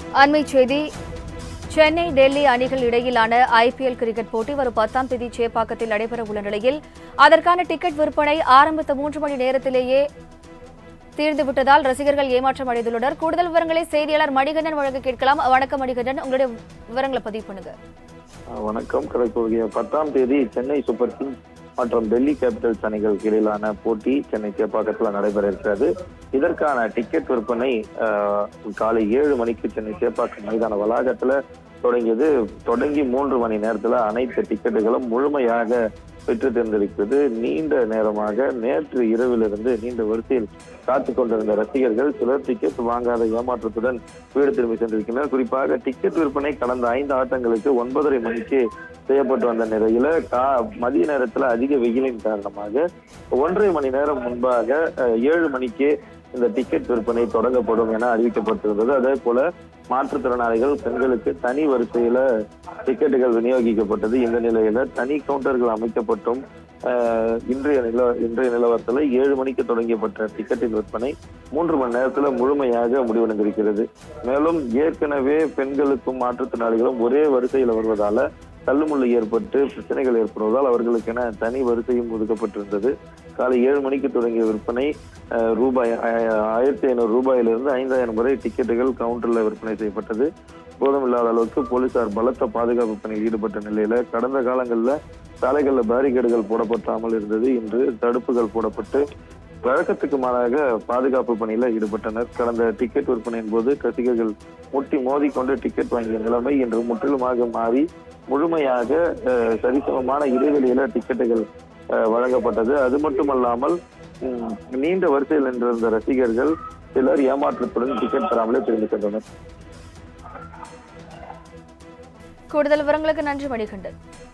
அண்மை செய்தி சென்னை டெல்லி அணிகள் இடையிலான ஐபிஎல் கிரிக்கெட் போட்டி வரும் பத்தாம் தேதி சேப்பாக்கத்தில் நடைபெற உள்ள நிலையில் அதற்கான டிக்கெட் விற்பனை ஆரம்பித்த மூன்று மணி நேரத்திலேயே தீர்ந்துவிட்டதால் ரசிகர்கள் ஏமாற்றம் அடைந்துள்ளனர் கூடுதல் விவரங்களை செய்தியாளர் மணிகண்டன் வழங்க கேட்கலாம் வணக்கம் மணிகண்டன் உங்களுடைய விவரங்களை பதிவு பண்ணுங்க அஹ் வணக்கம் கடற்கூடிய பத்தாம் தேதி சென்னை சூப்பர் கிங்ஸ் மற்றும் டெல்லி கேபிட்டல்ஸ் அணிகளுக்கு இடையிலான போட்டி சென்னை சேப்பாக்கத்தில் நடைபெற இருக்கிறது இதற்கான டிக்கெட் விற்பனை அஹ், காலை ஏழு மணிக்கு சென்னை சேப்பாக்கம் மைதான வளாகத்துல தொடங்கியது தொடங்கி மூன்று மணி நேரத்துல அனைத்து டிக்கெட்டுகளும் முழுமையாக பெற்று தேர்ந்தெடுக்கிறது நீண்ட நேரமாக நேற்று இரவிலிருந்து நீண்ட வரிசையில் காத்துக் கொண்டிருந்த ரசிகர்கள் சிலர் டிக்கெட் வாங்காத ஏமாற்றத்துடன் வீடு திரும்பி சென்றிருக்கின்றனர் குறிப்பாக டிக்கெட் விற்பனை கடந்த ஐந்து ஆட்டங்களுக்கு ஒன்பதரை மணிக்கு செய்யப்பட்டு வந்த நிலையில கா மதிய நேரத்துல அதிக வெயிலின் காரணமாக ஒன்றரை மணி நேரம் முன்பாக அஹ், ஏழு மணிக்கே இந்த டிக்கெட் விற்பனை தொடங்கப்படும் என அறிவிக்கப்பட்டிருந்தது அதே போல மாற்றுத்திறனாளிகள் பெண்களுக்கு தனி வரிசையில டிக்கெட்டுகள் விநியோகிக்கப்பட்டது இந்த நிலையில தனி கவுண்டர்கள் அமைக்கப்பட்டும் அஹ், இன்றைய நில இன்றைய நிலவரத்துல ஏழு மணிக்கு தொடங்கப்பட்ட டிக்கெட்டின் விற்பனை மூன்று மணி நேரத்துல முழுமையாக முடிவடைந்திருக்கிறது மேலும் ஏற்கனவே பெண்களுக்கும் மாற்றுத்திறனாளிகளும் ஒரே வரிசையில் வருவதால தள்ளுமுள்ளு ஏற்பட்டு பிரச்சனைகள் ஏற்படுவதால் அவர்களுக்கென தனி வரிசையும் ஒதுக்கப்பட்டிருந்தது காலை ஏழு மணிக்கு தொடங்கிய விற்பனை அஹ், ரூபாய் அஹ், ஆயிரத்தி ஐநூறு ரூபாயிலிருந்து ஐந்தாயிரம் வரை டிக்கெட்டுகள் கவுண்டர்ல விற்பனை செய்யப்பட்டது போதும் இல்லாத அளவுக்கு போலீசார் பலத்த பாதுகாப்பு பணியில் ஈடுபட்ட நிலையில கடந்த காலங்கள்ல சாலைகள்ல பேரிகேடுகள் போடப்படாமல் இருந்தது இன்று தடுப்புகள் போடப்பட்டு வழக்கத்துக்கு மாறாக பாதுகாப்பு பணியில ஈடுபட்டனர் கடந்த டிக்கெட் விற்பனையின் போது ரசிகர்கள் முட்டி மோதிக்கொண்டு டிக்கெட் வாங்கிய நிலைமை இன்று முற்றிலுமாக மாறி முழுமையாக அஹ், சரிசமமான இடைவெளியில டிக்கெட்டுகள் அஹ், வழங்கப்பட்டது அது மட்டுமல்லாமல் ம், நீண்ட வரிசையில் நின்றிருந்த ரசிகர்கள் சிலர் ஏமாற்றத்துடன் டிக்கெட் பெறாமலே திரும்பி சென்றனர் கூடுதல் விவரங்களுக்கு நன்றி மணிகண்டன்